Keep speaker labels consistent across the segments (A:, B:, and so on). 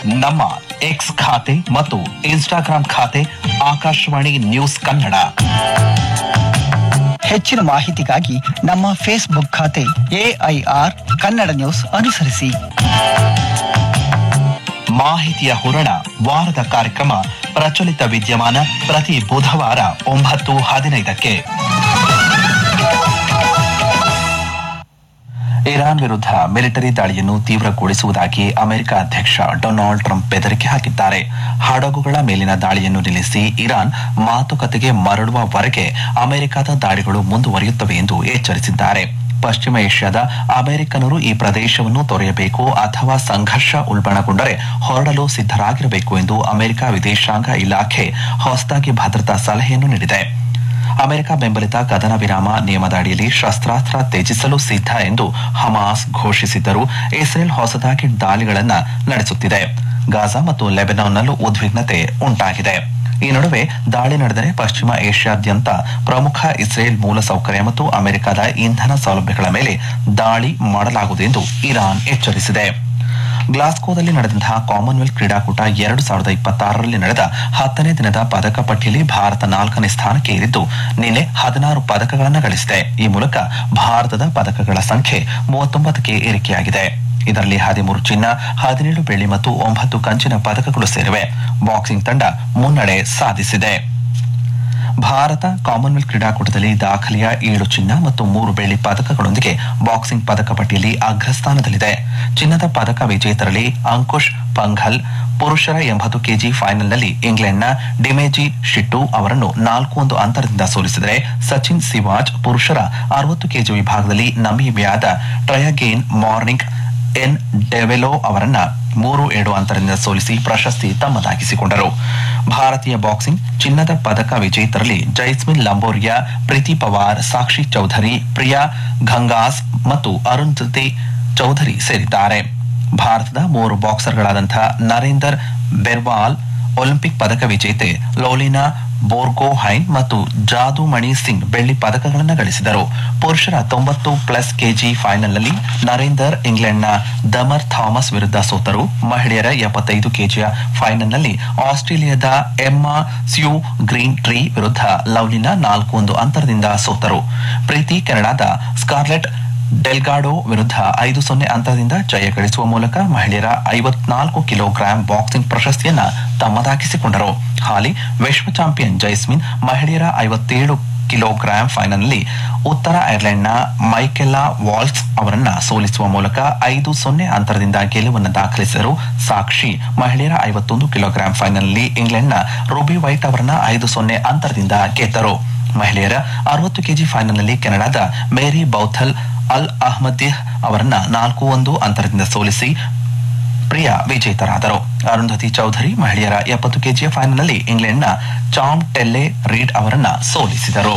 A: ನಮ್ಮ ಎಕ್ಸ್ ಖಾತೆ ಮತ್ತು ಇನ್ಸ್ಟಾಗ್ರಾಂ ಖಾತೆ ಆಕಾಶವಾಣಿ ನ್ಯೂಸ್ ಕನ್ನಡ
B: ಹೆಚ್ಚಿನ ಮಾಹಿತಿಗಾಗಿ ನಮ್ಮ ಫೇಸ್ಬುಕ್ ಖಾತೆ ಎಐಆರ್ ಕನ್ನಡ ನ್ಯೂಸ್ ಅನುಸರಿಸಿ
A: ಮಾಹಿತಿಯ ಹೂರಣ ವಾರದ ಕಾರ್ಯಕ್ರಮ ಪ್ರಚಲಿತ ವಿದ್ಯಮಾನ ಪ್ರತಿ ಬುಧವಾರ ಒಂಬತ್ತು ಹದಿನೈದಕ್ಕೆ ಇರಾನ್ ವಿರುದ್ಧ ಮಿಲಿಟರಿ ದಾಳಿಯನ್ನು ತೀವ್ರಗೊಳಿಸುವುದಾಗಿ ಅಮೆರಿಕ ಅಧ್ಯಕ್ಷ ಡೊನಾಲ್ಡ್ ಟ್ರಂಪ್ ಬೆದರಿಕೆ ಹಾಕಿದ್ದಾರೆ ಹಡಗುಗಳ ಮೇಲಿನ ದಾಳಿಯನ್ನು ನಿಲ್ಲಿಸಿ ಇರಾನ್ ಮಾತುಕತೆಗೆ ಮರಳುವವರೆಗೆ ಅಮೆರಿಕದ ದಾಳಿಗಳು ಮುಂದುವರಿಯುತ್ತವೆ ಎಂದು ಎಚ್ಚರಿಸಿದ್ದಾರೆ ಪಶ್ಚಿಮ ಏಷ್ಯಾದ ಅಮೆರಿಕನರು ಈ ಪ್ರದೇಶವನ್ನು ತೊರೆಯಬೇಕು ಅಥವಾ ಸಂಘರ್ಷ ಉಲ್ಬಣಗೊಂಡರೆ ಹೊರಡಲು ಸಿದ್ಧರಾಗಿರಬೇಕು ಎಂದು ಅಮೆರಿಕ ವಿದೇಶಾಂಗ ಇಲಾಖೆ ಹೊಸದಾಗಿ ಭದ್ರತಾ ಸಲಹೆಯನ್ನು ನೀಡಿದೆ ಅಮೆರಿಕ ಬೆಂಬಲಿತ ಕದನ ವಿರಾಮ ನಿಯಮದ ಅಡಿಯಲ್ಲಿ ಶಸ್ತ್ರಾಸ್ತ್ರ ತ್ಯಜಿಸಲು ಸಿದ್ಧ ಎಂದು ಹಮಾಸ್ ಘೋಷಿಸಿದ್ದರೂ ಇಸ್ರೇಲ್ ಹೊಸದಾಗಿ ದಾಳಿಗಳನ್ನು ನಡೆಸುತ್ತಿದೆ ಗಾಜಾ ಮತ್ತು ಲೆಬನಾನ್ನಲ್ಲೂ ಉದ್ವಿಗ್ನತೆ ಉಂಟಾಗಿದೆ ಈ ನಡುವೆ ದಾಳಿ ನಡೆದರೆ ಪಶ್ಚಿಮ ಏಷ್ಯಾದ್ಯಂತ ಪ್ರಮುಖ ಇಸ್ರೇಲ್ ಮೂಲಸೌಕರ್ಯ ಮತ್ತು ಅಮೆರಿಕದ ಇಂಧನ ಸೌಲಭ್ಯಗಳ ಮೇಲೆ ದಾಳಿ ಮಾಡಲಾಗುವುದು ಎಂದು ಇರಾನ್ ಎಚ್ಚರಿಸಿದೆ ಗ್ಲಾಸ್ಕೋದಲ್ಲಿ ನಡೆದಂತಹ ಕಾಮನ್ವೆಲ್ತ್ ಕ್ರೀಡಾಕೂಟ ಎರಡು ಸಾವಿರದ ಇಪ್ಪತ್ತಾರರಲ್ಲಿ ನಡೆದ ಹತ್ತನೇ ದಿನದ ಪದಕ ಪಟ್ಟಿಯಲ್ಲಿ ಭಾರತ ನಾಲ್ಕನೇ ಸ್ಥಾನಕ್ಕೆ ಏರಿದ್ದು ನಿನ್ನೆ ಹದಿನಾರು ಪದಕಗಳನ್ನು ಗಳಿಸಿದೆ ಈ ಮೂಲಕ ಭಾರತದ ಪದಕಗಳ ಸಂಖ್ಯೆ ಮೂವತ್ತೊಂಬತ್ತಕ್ಕೆ ಏರಿಕೆಯಾಗಿದೆ ಇದರಲ್ಲಿ ಹದಿಮೂರು ಚಿನ್ನ ಹದಿನೇಳು ಬೆಳ್ಳಿ ಮತ್ತು ಒಂಬತ್ತು ಕಂಚಿನ ಪದಕಗಳು ಸೇರಿವೆ ಬಾಕ್ಸಿಂಗ್ ತಂಡ ಮುನ್ನಡೆ ಸಾಧಿಸಿದೆ ಭಾರತ ಕಾಮನ್ವೆಲ್ತ್ ಕ್ರೀಡಾಕೂಟದಲ್ಲಿ ದಾಖಲೆಯ ಏಳು ಚಿನ್ನ ಮತ್ತು ಮೂರು ಬೆಳ್ಳಿ ಪದಕಗಳೊಂದಿಗೆ ಬಾಕ್ಸಿಂಗ್ ಪದಕ ಪಟ್ಟಿಯಲ್ಲಿ ಅಗ್ರಸ್ಥಾನದಲ್ಲಿದೆ ಚಿನ್ನದ ಪದಕ ವಿಜೇತರಲ್ಲಿ ಅಂಕುಶ್ ಪಂಘಲ್ ಪುರುಷರ ಎಂಬತ್ತು ಕೆಜಿ ಫೈನಲ್ನಲ್ಲಿ ಇಂಗ್ಲೆಂಡ್ನ ಡಿಮೇಜಿ ಶಿಟ್ಟು ಅವರನ್ನು ನಾಲ್ಕು ಒಂದು ಅಂತರದಿಂದ ಸೋಲಿಸಿದರೆ ಸಚಿನ್ ಸಿವಾಜ್ ಪುರುಷರ ಅರವತ್ತು ಕೆಜಿ ವಿಭಾಗದಲ್ಲಿ ನಮೀಬಿಯಾದ ಟ್ರಯಗೇನ್ ಮಾರ್ನಿಂಗ್ ಎನ್ ಡೆವೆಲೋ ಅವರನ್ನ ಮೂರು ಏಳು ಅಂತರದಿಂದ ಸೋಲಿಸಿ ಪ್ರಶಸ್ತಿ ತಮ್ಮದಾಗಿಸಿಕೊಂಡರು ಭಾರತೀಯ ಬಾಕ್ಸಿಂಗ್ ಚಿನ್ನದ ಪದಕ ವಿಜೇತರಲ್ಲಿ ಜೈಸ್ಮಿನ್ ಲಂಬೋರಿಯಾ ಪ್ರೀತಿ ಪವಾರ್ ಸಾಕ್ಷಿ ಚೌಧರಿ ಪ್ರಿಯಾ ಗಂಗಾಸ್ ಮತ್ತು ಅರುಂಧತಿ ಚೌಧರಿ ಸೇರಿದ್ದಾರೆ ಭಾರತದ ಮೂರು ಬಾಕ್ಸರ್ಗಳಾದಂತಹ ನರೇಂದರ್ ಬೆರ್ವಾಲ್ ಒಲಿಂಪಿಕ್ ಪದಕ ವಿಜೇತೆ ಲೋಲಿನಾ ಬೋರ್ಗೋಹೈನ್ ಮತ್ತು ಜಾದುಮಣಿ ಸಿಂಗ್ ಬೆಳ್ಳಿ ಪದಕಗಳನ್ನು ಗಳಿಸಿದರು ಪುರುಷರ ತೊಂಬತ್ತು ಪ್ಲಸ್ ಕೆಜಿ ಫೈನಲ್ನಲ್ಲಿ ನರೇಂದರ್ ಇಂಗ್ಲೆಂಡ್ನ ದಮರ್ ಥಾಮಸ್ ವಿರುದ್ಧ ಸೋತರು ಮಹಿಳೆಯರ ಎಪ್ಪತ್ತೈದು ಕೆಜಿಯ ಫೈನಲ್ನಲ್ಲಿ ಆಸ್ಟ್ರೇಲಿಯಾದ ಎಮ್ಮಾ ಸ್ಯೂ ಗ್ರೀನ್ ಟ್ರೀ ವಿರುದ್ಧ ಲವ್ಲಿನಾ ನಾಲ್ಕು ಒಂದು ಅಂತರದಿಂದ ಸೋತರು ಪ್ರೀತಿ ಕೆನಡಾದ ಸ್ಕಾರ್ಲೆಟ್ ಡೆಲ್ಗಾಡೋ ವಿರುದ್ಧ ಐದು ಸೊನ್ನೆ ಅಂತರದಿಂದ ಜಯ ಗಳಿಸುವ ಮೂಲಕ ಮಹಿಳೆಯರ ಐವತ್ನಾಲ್ಕು ಕಿಲೋಗ್ರಾಂ ಬಾಕ್ಸಿಂಗ್ ಪ್ರಶಸ್ತಿಯನ್ನ ತಮ್ಮದಾಗಿಸಿಕೊಂಡರು ಹಾಲಿ ವಿಶ್ವ ಚಾಂಪಿಯನ್ ಜೈಸ್ಮಿನ್ ಮಹಿಳೆಯರ ಐವತ್ತೇಳು ಕಿಲೋಗ್ರಾಂ ಫೈನಲ್ನಲ್ಲಿ ಉತ್ತರ ಐರ್ಲೆಂಡ್ನ ಮೈಕೆಲ್ಲಾ ವಾಲ್ಸ್ ಅವರನ್ನ ಸೋಲಿಸುವ ಮೂಲಕ ಐದು ಸೊನ್ನೆ ಅಂತರದಿಂದ ಗೆಲುವನ್ನು ದಾಖಲಿಸಿದರು ಸಾಕ್ಷಿ ಮಹಿಳೆಯರ ಐವತ್ತೊಂದು ಕಿಲೋಗ್ರಾಂ ಫೈನಲ್ನಲ್ಲಿ ಇಂಗ್ಲೆಂಡ್ನ ರೂಬಿ ವೈಟ್ ಅವರನ್ನ ಐದು ಸೊನ್ನೆ ಅಂತರದಿಂದ ಗೆದ್ದರು ಮಹಿಳೆಯರ ಅರವತ್ತು ಕೆಜಿ ಫೈನಲ್ನಲ್ಲಿ ಕೆನಡಾದ ಮೇರಿ ಬೌಥಲ್ ಅಲ್ ಅಹ್ಮದಿಹ್ ಅವರನ್ನ ನಾಲ್ಕು ಒಂದು ಅಂತರದಿಂದ ಸೋಲಿಸಿ ಪ್ರಿಯ ವಿಜೇತರಾದರು ಅರುಂಧತಿ ಚೌಧರಿ ಮಹಿಳೆಯರ ಎಪ್ಪತ್ತು ಕೆಜಿಯ ಫೈನಲ್ನಲ್ಲಿ ಇಂಗ್ಲೆಂಡ್ನ ಚಾಮ್ ಟೆಲ್ಲೆ ರೀಡ್ ಅವರನ್ನ ಸೋಲಿಸಿದರು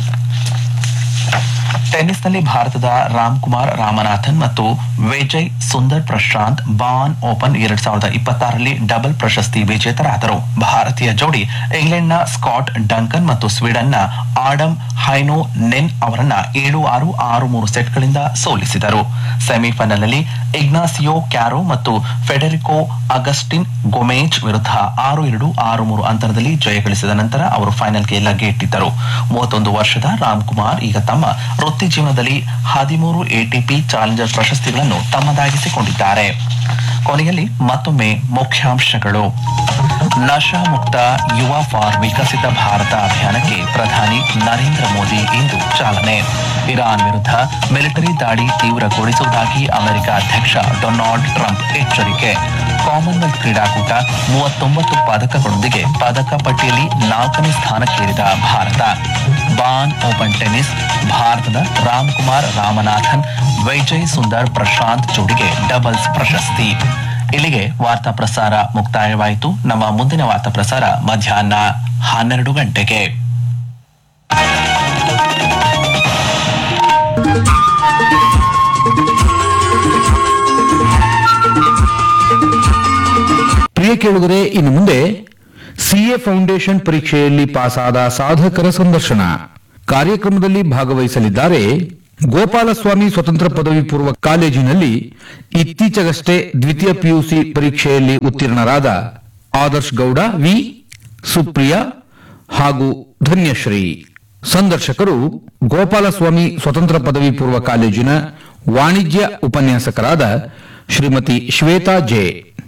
A: ಟೆನ್ನಿಸ್ನಲ್ಲಿ ಭಾರತದ ರಾಮ್ಕುಮಾರ್ ರಾಮನಾಥನ್ ಮತ್ತು ವಿಜಯ್ ಸುಂದರ್ ಪ್ರಶಾಂತ್ ಬಾನ್ ಓಪನ್ ಎರಡ್ ಸಾವಿರದ ಇಪ್ಪತ್ತಾರರಲ್ಲಿ ಡಬಲ್ ಪ್ರಶಸ್ತಿ ವಿಜೇತರಾದರು ಭಾರತೀಯ ಜೋಡಿ ಇಂಗ್ಲೆಂಡ್ನ ಸ್ಕಾಟ್ ಡಂಕನ್ ಮತ್ತು ಸ್ವೀಡನ್ನ ಆಡಮ್ ಹೈನೋ ನೆನ್ ಅವರನ್ನ ಏಳು ಆರು ಆರು ಮೂರು ಸೆಟ್ಗಳಿಂದ ಸೋಲಿಸಿದರು ಸೆಮಿಫೈನಲ್ನಲ್ಲಿ ಇಗ್ನಾಸಿಯೋ ಕ್ಯಾರೋ ಮತ್ತು ಫೆಡೆರಿಕೋ ಅಗಸ್ಟಿನ್ ಗೊಮೇಜ್ ವಿರುದ್ಧ ಆರು ಎರಡು ಆರು ಮೂರು ಅಂತರದಲ್ಲಿ ಜಯ ಗಳಿಸಿದ ನಂತರ ಅವರು ಫೈನಲ್ಗೆ ಲಗ್ಗೆ ಇಟ್ಟಿದ್ದರು ಮೂವತ್ತೊಂದು ವರ್ಷದ ರಾಮ್ಕುಮಾರ್ ಈಗ ತಮ್ಮ ವೃತ್ತಿ ಜೀವನದಲ್ಲಿ ಹದಿಮೂರು ಎಟಿಪಿ ಚಾಲೆಂಜರ್ ಪ್ರಶಸ್ತಿಗಳನ್ನು ತಮ್ಮದಾಗಿಸಿಕೊಂಡಿದ್ದಾರೆ ಕೊನೆಯಲ್ಲಿ ಮತ್ತೊಮ್ಮೆ ಮುಖ್ಯಾಂಶಗಳು ನಶಾ ಮುಕ್ತ ಯುವ ಫಾರ್ ವಿಕಸಿತ ಭಾರತ ಅಭಿಯಾನಕ್ಕೆ ಪ್ರಧಾನಿ ನರೇಂದ್ರ ಮೋದಿ ಇಂದು ಚಾಲನೆ ಇರಾನ್ ವಿರುದ್ಧ ಮಿಲಿಟರಿ ದಾಳಿ ತೀವ್ರಗೊಳಿಸುವುದಾಗಿ ಅಮೆರಿಕ ಅಧ್ಯಕ್ಷ ಡೊನಾಲ್ಡ್ ಟ್ರಂಪ್ ಎಚ್ಚರಿಕೆ ಕಾಮನ್ವೆಲ್ತ್ ಕ್ರೀಡಾಕೂಟ ಮೂವತ್ತೊಂಬತ್ತು ಪದಕಗಳೊಂದಿಗೆ ಪದಕ ಪಟ್ಟಿಯಲ್ಲಿ ನಾಲ್ಕನೇ ಸ್ಥಾನಕ್ಕೇರಿದ ಭಾರತ ಬಾನ್ ಓಪನ್ ಟೆನ್ನಿಸ್ ಭಾರತದ ರಾಮ್ಕುಮಾರ್ ರಾಮನಾಥನ್ ವಿಜಯ್ ಸುಂದರ್ ಪ್ರಶಾಂತ್ ಜೋಡಿಗೆ ಡಬಲ್ಸ್ ಪ್ರಶಸ್ತಿ ಇಲ್ಲಿಗೆ ವಾರ್ತಾ ಪ್ರಸಾರ ಮುಕ್ತಾಯವಾಯಿತು ನಮ್ಮ ಮುಂದಿನ ವಾರ್ತಾ ಪ್ರಸಾರ ಮಧ್ಯಾಹ್ನ ಹನ್ನೆರಡು ಗಂಟೆಗೆ
C: ಪ್ರಿಯ ಕೇಳುಗರೆ ಇನ್ನು ಮುಂದೆ ಸಿಎ ಫೌಂಡೇಶನ್ ಪರೀಕ್ಷೆಯಲ್ಲಿ ಪಾಸಾದ ಸಾಧಕರ ಸಂದರ್ಶನ ಕಾರ್ಯಕ್ರಮದಲ್ಲಿ ಭಾಗವಹಿಸಲಿದ್ದಾರೆ ಗೋಪಾಲಸ್ವಾಮಿ ಸ್ವತಂತ್ರ ಪದವಿ ಪೂರ್ವ ಕಾಲೇಜಿನಲ್ಲಿ ಇತ್ತೀಚೆಗಷ್ಟೇ ದ್ವಿತೀಯ ಪಿಯುಸಿ ಪರೀಕ್ಷೆಯಲ್ಲಿ ಉತ್ತೀರ್ಣರಾದ ಆದರ್ಶ್ ಗೌಡ ವಿ ಸುಪ್ರಿಯಾ ಹಾಗೂ ಧನ್ಯಶ್ರೀ ಸಂದರ್ಶಕರು ಗೋಪಾಲಸ್ವಾಮಿ ಸ್ವತಂತ್ರ ಪದವಿ ಪೂರ್ವ ಕಾಲೇಜಿನ ವಾಣಿಜ್ಯ ಉಪನ್ಯಾಸಕರಾದ ಶ್ರೀಮತಿ ಶ್ವೇತಾ ಜೆ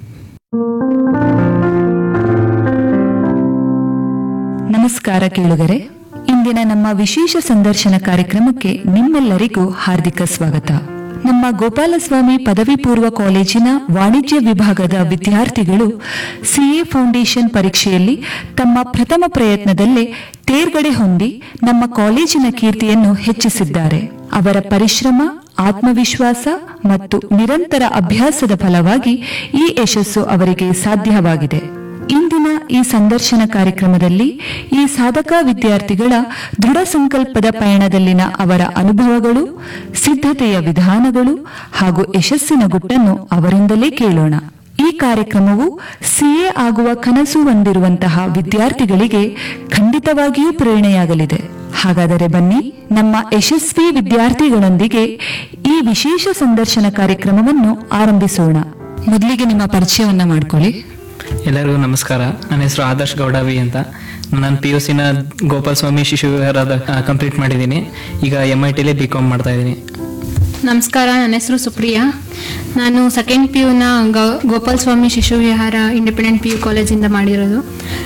D: ನಮಸ್ಕಾರ ಕೇಳುಗರೆ ಇಂದಿನ ನಮ್ಮ ವಿಶೇಷ ಸಂದರ್ಶನ ಕಾರ್ಯಕ್ರಮಕ್ಕೆ ನಿಮ್ಮೆಲ್ಲರಿಗೂ ಹಾರ್ದಿಕ ಸ್ವಾಗತ ನಮ್ಮ ಗೋಪಾಲಸ್ವಾಮಿ ಪದವಿ ಪೂರ್ವ ಕಾಲೇಜಿನ ವಾಣಿಜ್ಯ ವಿಭಾಗದ ವಿದ್ಯಾರ್ಥಿಗಳು ಸಿಎ ಫೌಂಡೇಶನ್ ಪರೀಕ್ಷೆಯಲ್ಲಿ ತಮ್ಮ ಪ್ರಥಮ ಪ್ರಯತ್ನದಲ್ಲೇ ತೇರ್ಗಡೆ ಹೊಂದಿ ನಮ್ಮ ಕಾಲೇಜಿನ ಕೀರ್ತಿಯನ್ನು ಹೆಚ್ಚಿಸಿದ್ದಾರೆ ಅವರ ಪರಿಶ್ರಮ ಆತ್ಮವಿಶ್ವಾಸ ಮತ್ತು ನಿರಂತರ ಅಭ್ಯಾಸದ ಫಲವಾಗಿ ಈ ಯಶಸ್ಸು ಅವರಿಗೆ ಸಾಧ್ಯವಾಗಿದೆ ಇಂದಿನ ಈ ಸಂದರ್ಶನ ಕಾರ್ಯಕ್ರಮದಲ್ಲಿ ಈ ಸಾಧಕ ವಿದ್ಯಾರ್ಥಿಗಳ ದೃಢ ಸಂಕಲ್ಪದ ಪಯಣದಲ್ಲಿನ ಅವರ ಅನುಭವಗಳು ಸಿದ್ಧತೆಯ ವಿಧಾನಗಳು ಹಾಗೂ ಯಶಸ್ಸಿನ ಗುಟ್ಟನ್ನು ಅವರಿಂದಲೇ ಕೇಳೋಣ ಈ ಕಾರ್ಯಕ್ರಮವು ಸಿಎ ಆಗುವ ಕನಸು ಹೊಂದಿರುವಂತಹ ವಿದ್ಯಾರ್ಥಿಗಳಿಗೆ ಖಂಡಿತವಾಗಿಯೂ ಪ್ರೇರಣೆಯಾಗಲಿದೆ ಹಾಗಾದರೆ ಬನ್ನಿ ನಮ್ಮ ಯಶಸ್ವಿ ವಿದ್ಯಾರ್ಥಿಗಳೊಂದಿಗೆ ಈ ವಿಶೇಷ ಸಂದರ್ಶನ ಕಾರ್ಯಕ್ರಮವನ್ನು ಆರಂಭಿಸೋಣ ಮೊದಲಿಗೆ ನಿಮ್ಮ ಪರಿಚಯವನ್ನ ಮಾಡ್ಕೊಳ್ಳಿ
E: ಎಲ್ಲರಿಗೂ ನಮಸ್ಕಾರ ನನ್ನ ಹೆಸರು ಆದರ್ಶ್ ಗೌಡ ವಿ ಅಂತ ನಾನು ಪಿ ಯು ಸಿನ ಗೋಪಾಲ್ ಸ್ವಾಮಿ ಶಿಶು ವಿಹಾರದ ಕಂಪ್ಲೀಟ್ ಮಾಡಿದ್ದೀನಿ ಈಗ ಎಮ್ ಐ ಟಿಲಿ ಬಿ ಕಾಮ್ ಮಾಡ್ತಾ ಇದ್ದೀನಿ
F: ನಮಸ್ಕಾರ ನನ್ನ ಹೆಸರು ಸುಪ್ರಿಯಾ ನಾನು ಸೆಕೆಂಡ್ ಪಿ ಯುನ Gopal Swami Shishu Vihara independent P U ಕಾಲೇಜಿಂದ ಮಾಡಿರೋದು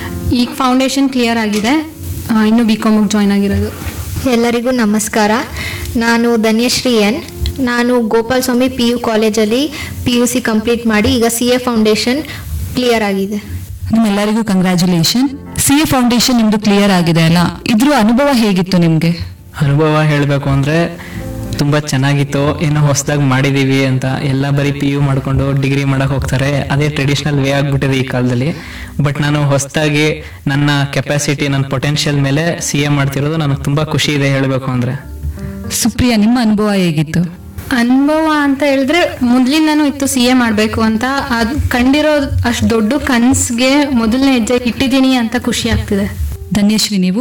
F: ಈಗ ಫೌಂಡೇಶನ್ ಕ್ಲಿಯರ್ ಆಗಿದೆ ಆ, ಇನ್ನು ಬಿ ಕಾಮಿಗೆ ಜಾಯ್ನ್ ಆಗಿರೋದು
G: ಎಲ್ಲರಿಗೂ ನಮಸ್ಕಾರ ನಾನು ಧನ್ಯಶ್ರೀ ಎನ್ ನಾನು ಗೋಪಾಲ್ ಸ್ವಾಮಿ ಪಿ ಯು ಕಾಲೇಜಲ್ಲಿ ಪಿ ಯು ಸಿ ಕಂಪ್ಲೀಟ್ ಮಾಡಿ ಈಗ ಸಿ ಎ ಫೌಂಡೇಶನ್ ಕ್ಲಿಯರ್ ಆಗಿದೆ
D: ನಿಮ್ಮೆಲ್ಲರಿಗೂ ಕಂಗ್ರ್ಯಾಚುಲೇಷನ್ ಸಿಎ ಫೌಂಡೇಶನ್ ನಿಮ್ದು ಕ್ಲಿಯರ್ ಆಗಿದೆ ಅಲ್ಲ ಇದ್ರ ಅನುಭವ ಹೇಗಿತ್ತು ನಿಮ್ಗೆ
E: ಅನುಭವ ಹೇಳಬೇಕು ಅಂದರೆ ತುಂಬ ಚೆನ್ನಾಗಿತ್ತು ಏನೋ ಹೊಸದಾಗಿ ಮಾಡಿದ್ದೀವಿ ಅಂತ ಎಲ್ಲ ಬರೀ ಪಿ ಯು ಮಾಡಿಕೊಂಡು ಡಿಗ್ರಿ ಮಾಡಕ್ಕೆ ಹೋಗ್ತಾರೆ ಅದೇ ಟ್ರೆಡಿಷ್ನಲ್ ವೇ ಆಗಿಬಿಟ್ಟಿದೆ ಈ ಕಾಲದಲ್ಲಿ ಬಟ್ ನಾನು ಹೊಸದಾಗಿ ನನ್ನ ಕೆಪಾಸಿಟಿ ನನ್ನ ಪೊಟೆನ್ಷಿಯಲ್ ಮೇಲೆ ಸಿ ಎ ಮಾಡ್ತಿರೋದು ನನಗೆ ತುಂಬ ಖುಷಿ ಇದೆ ಹೇಳಬೇಕು ಅಂದರೆ
D: ಸುಪ್ರಿಯಾ ನಿಮ್ಮ ಅನುಭವ ಹೇಗಿತ್ತು
F: ಅನುಭವ ಅಂತ ಹೇಳಿದ್ರೆ ಮೊದಲಿಂದನೂ ಇತ್ತು ಸಿ ಎ ಮಾಡಬೇಕು ಅಂತ ಅದು ಕಂಡಿರೋ ಅಷ್ಟು ದೊಡ್ಡ ಕನಸಿಗೆ ಮೊದಲನೇ ಹೆಜ್ಜೆ ಇಟ್ಟಿದ್ದೀನಿ ಅಂತ ಖುಷಿ ಆಗ್ತಿದೆ
D: ಧನ್ಯಶ್ರೀ ನೀವು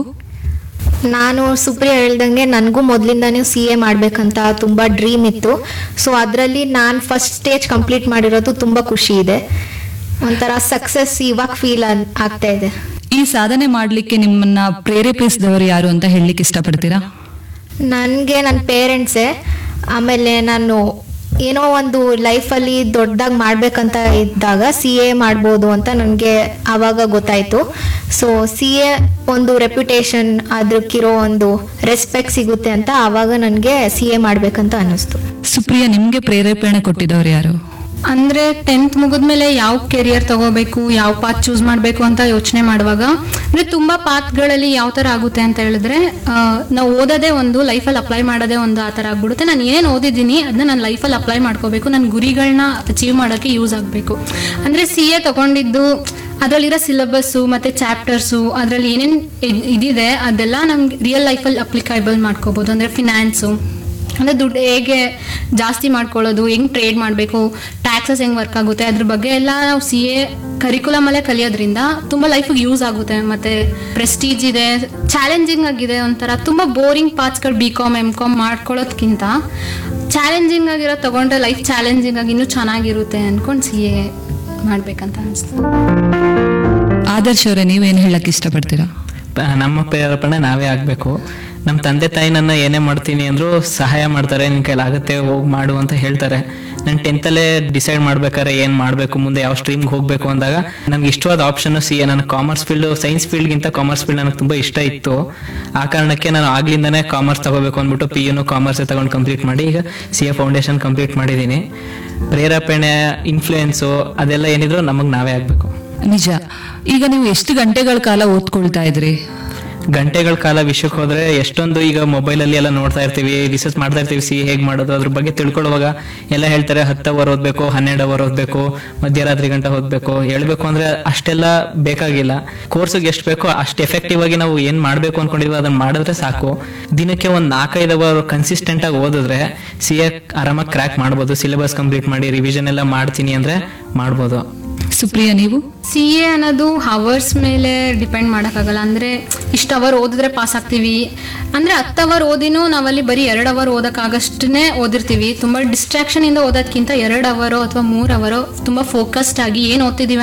G: ನಾನು ಸುಪ್ರಿಯ ಹೇಳ್ದಂಗೆ ನನಗೂ ಮೊದಲಿಂದನೇ ಸಿ ಎ ಮಾಡಬೇಕಂತ ತುಂಬ ಡ್ರೀಮ್ ಇತ್ತು ಸೊ ಅದರಲ್ಲಿ ನಾನು ಫಸ್ಟ್ ಸ್ಟೇಜ್ ಕಂಪ್ಲೀಟ್ ಮಾಡಿರೋದು ತುಂಬ ಖುಷಿ ಇದೆ ಒಂಥರ ಸಕ್ಸಸ್ ಇವಾಗ ಫೀಲ್ ಆಗ್ತಾ ಇದೆ
D: ಈ ಸಾಧನೆ ಮಾಡ್ಲಿಕ್ಕೆ ನಿಮ್ಮನ್ನ ಪ್ರೇರೇಪಿಸಿದವರು ಯಾರು ಅಂತ ಹೇಳಲಿಕ್ಕೆ ಇಷ್ಟಪಡ್ತೀರಾ
G: ನನಗೆ ನನ್ನ ಪೇರೆಂಟ್ಸೇ ಆಮೇಲೆ ನಾನು ಏನೋ ಒಂದು ಲೈಫಲ್ಲಿ ದೊಡ್ಡದಾಗಿ ಮಾಡ್ಬೇಕಂತ ಇದ್ದಾಗ ಸಿ ಎ ಮಾಡ್ಬೋದು ಅಂತ ನನಗೆ ಆವಾಗ ಗೊತ್ತಾಯಿತು ಸೊ ಸಿ ಎ ಒಂದು ರೆಪ್ಯುಟೇಷನ್ ಅದಕ್ಕಿರೋ ಒಂದು ರೆಸ್ಪೆಕ್ಟ್ ಸಿಗುತ್ತೆ ಅಂತ ಆವಾಗ ನನಗೆ ಸಿ ಎ ಮಾಡಬೇಕಂತ ಅನ್ನಿಸ್ತು
D: ಸುಪ್ರಿಯಾ ನಿಮ್ಗೆ ಪ್ರೇರೇಪಣೆ ಕೊಟ್ಟಿದ್ದವ್ರು ಯಾರು
F: ಅಂದ್ರೆ ಟೆಂತ್ ಮುಗಿದ್ಮೇಲೆ ಯಾವ ಕೆರಿಯರ್ ತಗೋಬೇಕು ಯಾವ ಪಾತ್ ಚೂಸ್ ಮಾಡಬೇಕು ಅಂತ ಯೋಚನೆ ಮಾಡುವಾಗ ಅಂದ್ರೆ ತುಂಬಾ ಪಾತ್ಗಳಲ್ಲಿ ಯಾವ ತರ ಆಗುತ್ತೆ ಅಂತ ಹೇಳಿದ್ರೆ ಆ, ನಾವು ಓದೋದೇ ಒಂದು ಲೈಫಲ್ಲಿ ಅಪ್ಲೈ ಮಾಡೋದೇ ಒಂದು ಆ ತರ ಆಗ್ಬಿಡುತ್ತೆ ನಾನು ಏನೇನು ಓದಿದ್ದೀನಿ ಅದನ್ನ ನನ್ನ ಲೈಫಲ್ಲಿ ಅಪ್ಲೈ ಮಾಡ್ಕೋಬೇಕು ನನ್ನ ಗುರಿಗಳನ್ನ ಅಚೀವ್ ಮಾಡೋಕ್ಕೆ ಯೂಸ್ ಆಗಬೇಕು ಅಂದ್ರೆ ಸಿ ಎ ತಗೊಂಡಿದ್ದು ಅದರಲ್ಲಿರೋ ಸಿಲೆಬಸ್ಸು ಮತ್ತೆ ಚಾಪ್ಟರ್ಸು ಅದರಲ್ಲಿ ಏನೇನು ಇದಿದೆ ಅದೆಲ್ಲ ನಮ್ಗೆ ರಿಯಲ್ ಲೈಫಲ್ಲಿ ಅಪ್ಲಿಕೈಬಲ್ ಮಾಡ್ಕೋಬಹುದು ಅಂದ್ರೆ ಫಿನಾನ್ಸು ಅಂದರೆ ದುಡ್ಡು ಹೇಗೆ ಜಾಸ್ತಿ ಮಾಡ್ಕೊಳ್ಳೋದು ಹೆಂಗೆ ಟ್ರೇಡ್ ಮಾಡಬೇಕು ಟ್ಯಾಕ್ಸಸ್ ಹೆಂಗೆ ವರ್ಕ್ ಆಗುತ್ತೆ ಅದ್ರ ಬಗ್ಗೆ ಎಲ್ಲ ನಾವು ಸಿ ಎ ಕರಿಕ್ಯುಲಮಲ್ಲೇ ಕಲಿಯೋದ್ರಿಂದ ತುಂಬ ಲೈಫಿಗೆ ಯೂಸ್ ಆಗುತ್ತೆ ಮತ್ತು ಪ್ರೆಸ್ಟೀಜ್ ಇದೆ ಚಾಲೆಂಜಿಂಗ್ ಆಗಿದೆ ಒಂಥರ ತುಂಬ ಬೋರಿಂಗ್ ಪಾರ್ಟ್ಸ್ಗಳು ಬಿ ಕಾಮ್ ಎಮ್ ಕಾಮ್ ಮಾಡ್ಕೊಳ್ಳೋದ್ಕಿಂತ ಚಾಲೆಂಜಿಂಗ್ ಆಗಿರೋ ತಗೊಂಡ್ರೆ ಲೈಫ್ ಚಾಲೆಂಜಿಂಗ್ ಆಗಿ ಇನ್ನೂ ಚೆನ್ನಾಗಿರುತ್ತೆ ಅಂದ್ಕೊಂಡು ಸಿ ಎ ಮಾಡ್ಬೇಕಂತ ಅನಿಸ್ತು
D: ಆದರ್ಶ್ ಅವರೇ ನೀವೇನು ಹೇಳಕ್ ಇಷ್ಟಪಡ್ತೀರಾ
E: ಪ- ನಮ್ಮ ಪ್ರೇರೇಪಣೆ ನಾವೇ ಆಗಬೇಕು ನಮ್ಮ ತಂದೆ ತಾಯಿ ನನ್ನ ಏನೇ ಮಾಡ್ತೀನಿ ಅಂದರೂ ಸಹಾಯ ಮಾಡ್ತಾರೆ ನಿನ್ನ ಕೈಲಾಗುತ್ತೆ ಹೋಗಿ ಮಾಡು ಅಂತ ಹೇಳ್ತಾರೆ ನಾನು ಟೆಂತಲ್ಲೇ ಡಿಸೈಡ್ ಮಾಡ್ಬೇಕಾದ್ರೆ ಏನು ಮಾಡಬೇಕು ಮುಂದೆ ಯಾವ ಸ್ಟ್ರೀಮ್ಗೆ ಹೋಗಬೇಕು ಅಂದಾಗ ನನಗೆ ಇಷ್ಟವಾದ ಆಪ್ಷನ್ ಸಿ ಎ ನನಗೆ ಕಾಮರ್ಸ್ ಫೀಲ್ಡ್ ಸೈನ್ಸ್ ಫೀಲ್ಡ್ಗಿಂತ ಕಾಮರ್ಸ್ ಫೀಲ್ಡ್ ನನಗೆ ತುಂಬ ಇಷ್ಟ ಇತ್ತು ಆ ಕಾರಣಕ್ಕೆ ನಾನು ಆಗ್ಲಿಂದನೇ ಕಾಮರ್ಸ್ ತಗೋಬೇಕು ಅಂದ್ಬಿಟ್ಟು ಪಿ ಯುನು ಕಾಮರ್ಸ್ ತಗೊಂಡು ಕಂಪ್ಲೀಟ್ ಮಾಡಿ ಈಗ ಸಿ ಎ ಫೌಂಡೇಶನ್ ಕಂಪ್ಲೀಟ್ ಮಾಡಿದ್ದೀನಿ ಪ್ರೇರೇಪಣೆ ಇನ್ಫ್ಲೂಯೆನ್ಸು ಅದೆಲ್ಲ ಏನಿದ್ರು ನಮಗೆ ನಾವೇ ಆಗಬೇಕು
D: ನಿಜ ಈಗ ನೀವು ಎಷ್ಟು ಗಂಟೆಗಳ ಕಾಲ ಓದ್ಕೊಳ್ತಾ ಇದ್ರಿ
E: ಗಂಟೆಗಳ ಕಾಲ ವಿಷಯಕ್ಕೆ ಹೋದ್ರೆ ಎಷ್ಟೊಂದು ಈಗ ಮೊಬೈಲ್ ಅಲ್ಲಿ ಎಲ್ಲ ನೋಡ್ತಾ ಇರ್ತೀವಿ ರಿಸರ್ಚ್ ಮಾಡ್ತಾ ಇರ್ತೀವಿ ಸಿ ಹೇಗ್ ಮಾಡೋದು ಅದ್ರ ಬಗ್ಗೆ ತಿಳ್ಕೊಳ್ಳುವಾಗ ಎಲ್ಲ ಹೇಳ್ತಾರೆ ಹತ್ತು ಅವರ್ ಓದ್ಬೇಕು ಹನ್ನೆರಡು ಅವರ್ ಓದ್ಬೇಕು ಮಧ್ಯರಾತ್ರಿ ಗಂಟೆ ಓದ್ಬೇಕು ಹೇಳ್ಬೇಕು ಅಂದ್ರೆ ಅಷ್ಟೆಲ್ಲ ಬೇಕಾಗಿಲ್ಲ ಕೋರ್ಸ್ಗೆ ಎಷ್ಟು ಬೇಕೋ ಅಷ್ಟು ಎಫೆಕ್ಟಿವ್ ಆಗಿ ನಾವು ಏನ್ ಮಾಡ್ಬೇಕು ಅನ್ಕೊಂಡಿದ್ವಿ ಅದನ್ನ ಮಾಡಿದ್ರೆ ಸಾಕು ದಿನಕ್ಕೆ ಒಂದ್ ನಾಲ್ಕೈದು ಅವರ್ ಕನ್ಸಿಸ್ಟೆಂಟ್ ಆಗಿ ಓದಿದ್ರೆ ಸಿ ಎ ಆರಾಮಾಗಿ ಕ್ರ್ಯಾಕ್ ಮಾಡ್ಬೋದು ಸಿಲೆಬಸ್ ಕಂಪ್ಲೀಟ್ ಮಾಡಿ ರಿವಿಷನ್ ಎಲ್ಲ ಮಾಡ್ತೀನಿ ಅಂದ್ರೆ ಮಾಡ್ಬೋದು
D: ಸುಪ್ರಿಯಾ ನೀವು
F: ಸಿ ಎ ಅನ್ನೋದು ಹವರ್ಸ್ ಮೇಲೆ ಡಿಪೆಂಡ್ ಮಾಡೋಕ್ಕಾಗಲ್ಲ ಅಂದರೆ ಇಷ್ಟು ಅವರ್ ಓದಿದ್ರೆ ಪಾಸ್ ಆಗ್ತೀವಿ ಅಂದರೆ ಹತ್ತು ಅವರ್ ಓದಿನೂ ನಾವಲ್ಲಿ ಬರೀ ಎರಡು ಅವರ್ ಓದೋಕ್ಕಾಗಷ್ಟೇ ಓದಿರ್ತೀವಿ ತುಂಬ ಡಿಸ್ಟ್ರಾಕ್ಷನಿಂದ ಓದೋದ್ಕಿಂತ ಎರಡು ಅವರೋ ಅಥವಾ ಮೂರು ಅವರೋ ತುಂಬ ಫೋಕಸ್ಡ್ ಆಗಿ ಏನು ಓದ್ತಿದ್ದೀವಿ